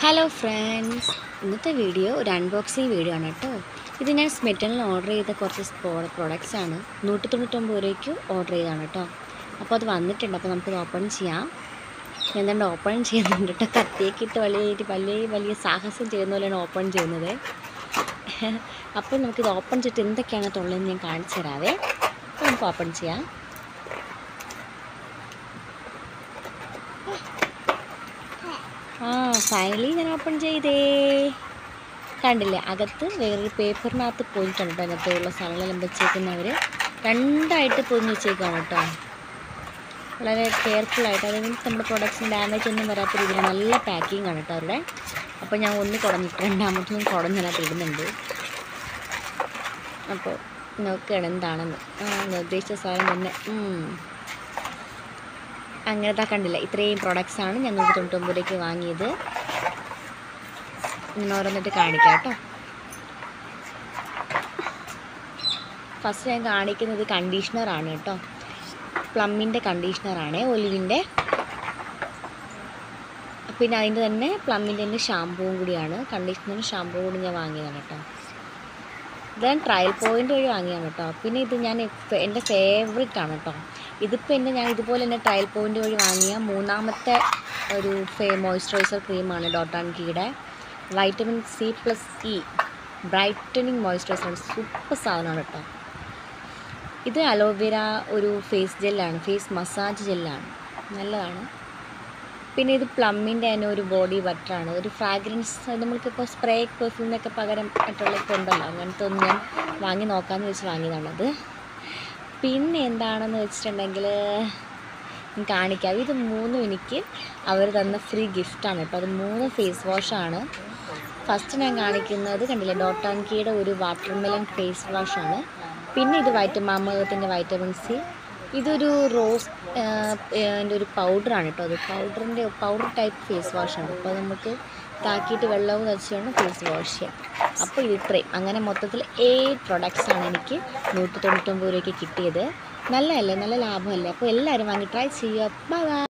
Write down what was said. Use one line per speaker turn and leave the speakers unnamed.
Hello friends ഇന്നത്തെ video ഒരു unboxing video ആണ് കേട്ടോ ഇത് ഞാൻ സ്മെറ്റനിൽ ഓർഡർ ചെയ്ത കുറച്ച് പ്രോഡക്റ്റ്സ് ആണ് നൂറ്റി തൊണ്ണൂറ്റൊമ്പത് രൂപയ്ക്ക് ഓർഡർ ചെയ്തതാണ് കേട്ടോ അപ്പോൾ അത് വന്നിട്ടുണ്ട് അപ്പോൾ നമുക്കത് ഓപ്പൺ ചെയ്യാം ഞാൻ എന്താണ്ട് ഓപ്പൺ ചെയ്യുന്നുണ്ട് കേട്ടോ കത്തിയൊക്കെ ഇട്ട് വലിയ വലിയ വലിയ സാഹസം ചെയ്യുന്ന പോലെയാണ് ഓപ്പൺ ചെയ്യുന്നത് അപ്പോൾ നമുക്കിത് ഓപ്പൺ ചെയ്തിട്ട് എന്തൊക്കെയാണ് തുള്ളതെന്ന് ഞാൻ കാണിച്ചു തരാവേ അപ്പോൾ നമുക്ക് ഓപ്പൺ ചെയ്യാം ആ ഫൈനലി ഞാൻ ഓപ്പൺ ചെയ്തേ കണ്ടില്ലേ അകത്ത് വേറൊരു പേപ്പറിനകത്ത് പൊതിഞ്ഞിട്ടുണ്ട് കേട്ടോ അതിനകത്തുള്ള സാധനങ്ങളെല്ലാം വെച്ചേക്കുന്നവർ രണ്ടായിട്ട് പൊതിഞ്ഞ് വെച്ചേക്കാണ് കേട്ടോ വളരെ കെയർഫുള്ളായിട്ട് അതായത് നമ്മുടെ പ്രൊഡക്ട്സിന് ഡാമേജ് ഒന്നും വരാത്ത രീതിയിൽ നല്ല പാക്കിംഗ് ആണ് കേട്ടോ അവരുടെ അപ്പോൾ ഞാൻ ഒന്ന് കുടഞ്ഞിട്ട് രണ്ടാമത്തൊന്നും കുടഞ്ഞതിനകത്ത് ഇടുന്നുണ്ട് അപ്പോൾ നോക്കുകയാണ് എന്താണെന്ന് ആ ഞാൻ ഉദ്ദേശിച്ച സാധനം തന്നെ ഉം. അങ്ങനത്തെ കണ്ടില്ല ഇത്രയും പ്രോഡക്റ്റ്സ് ആണ് ഞാൻ നൂറ്റി തൊണ്ണൂറ്റൊമ്പത് രൂപയ്ക്ക് വാങ്ങിയത് ഞാൻ ഓരോന്നിട്ട് കാണിക്കാം കേട്ടോ ഫസ്റ്റ് ഞാൻ കാണിക്കുന്നത് കണ്ടീഷണറാണ് കേട്ടോ പ്ലമ്മിൻ്റെ കണ്ടീഷണറാണ് ഒലിവിൻ്റെ പിന്നെ അതിൻ്റെ തന്നെ പ്ലമ്മിൻ്റെ തന്നെ ഷാമ്പൂവും കൂടിയാണ് കണ്ടീഷണറും ഷാമ്പൂ കൂടി ഞാൻ വാങ്ങിയതാണ് കേട്ടോ ഇത് ഞാൻ ട്രയൽ പോയിൻ്റ് വഴി വാങ്ങിയാണ് കേട്ടോ പിന്നെ ഇത് ഞാൻ ഇപ്പ- എൻ്റെ ഫേവറേറ്റ് ആണ് കേട്ടോ ഇതിപ്പോൾ എൻ്റെ ഞാൻ ഇതുപോലെ തന്നെ ട്രയൽ പോയിൻ്റ് വഴി വാങ്ങിയ മൂന്നാമത്തെ ഒരു ഫേ മോയ്സ്ചറൈസർ ക്രീമാണ് ഡോട്ട് ആൻഡ് കീയുടെ vitamin C plus E brightening moisturizer super സാധനമാണ് കേട്ടോ ഇത് അലോവേര ഒരു ഫേസ് ജെല്ലാണ് ഫേസ് മസാജ് ജെല്ലാണ് നല്ലതാണ് പിന്നെ ഇത് പ്ലമ്മിൻ്റെ തന്നെ ഒരു ബോഡി ബട്ടറാണ് ഒരു ഫ്രാഗ്രൻസ് നമ്മൾക്കിപ്പോൾ സ്പ്രേ പെർഫ്യൂമിനൊക്കെ പകരം മറ്റുള്ളതൊക്കെ ഉണ്ടല്ലോ അങ്ങനത്തെ ഒന്ന് ഞാൻ വാങ്ങി നോക്കാമെന്ന് വെച്ച് വാങ്ങിയതാണത് പിന്നെ എന്താണെന്ന് വെച്ചിട്ടുണ്ടെങ്കിൽ ഞാൻ കാണിക്കാം ഇത് മൂന്നും എനിക്ക് അവർ തന്ന ഫ്രീ ഗിഫ്റ്റാണ് കേട്ടോ അത് മൂന്ന് ഫേസ് വാഷാണ് ഫസ്റ്റ് ഞാൻ കാണിക്കുന്നത് കണ്ടില്ലേ ഡോട്ട് ആൻഡ് കീയുടെ ഒരു വാട്ടർമെലൺ ഫേസ് വാഷാണ് പിന്നെ ഇത് വൈറ്റമിൻ മാമകത്തിൻ്റെ വൈറ്റമിൻ സി ഇതൊരു റോസ് എൻ്റെ ഒരു പൗഡറാണ് കേട്ടോ അത് പൗഡറിൻ്റെ പൗഡർ ടൈപ്പ് ഫേസ് വാഷാണ് അപ്പോൾ നമുക്ക് ഇതാക്കിയിട്ട് വെള്ളവും വെച്ചാണ് ഫേസ് വാഷ് ചെയ്യാം അപ്പോൾ ഇത് ഇത്രയും അങ്ങനെ മൊത്തത്തിൽ എയ്റ്റ് പ്രൊഡക്ട്സ് ആണ് എനിക്ക് നൂറ്റി തൊണ്ണൂറ്റൊമ്പത് രൂപയ്ക്ക് കിട്ടിയത് നല്ലതല്ലേ നല്ല ലാഭമല്ലേ അപ്പോൾ എല്ലാവരും വാങ്ങി ട്രൈ ചെയ്യുക ബൈ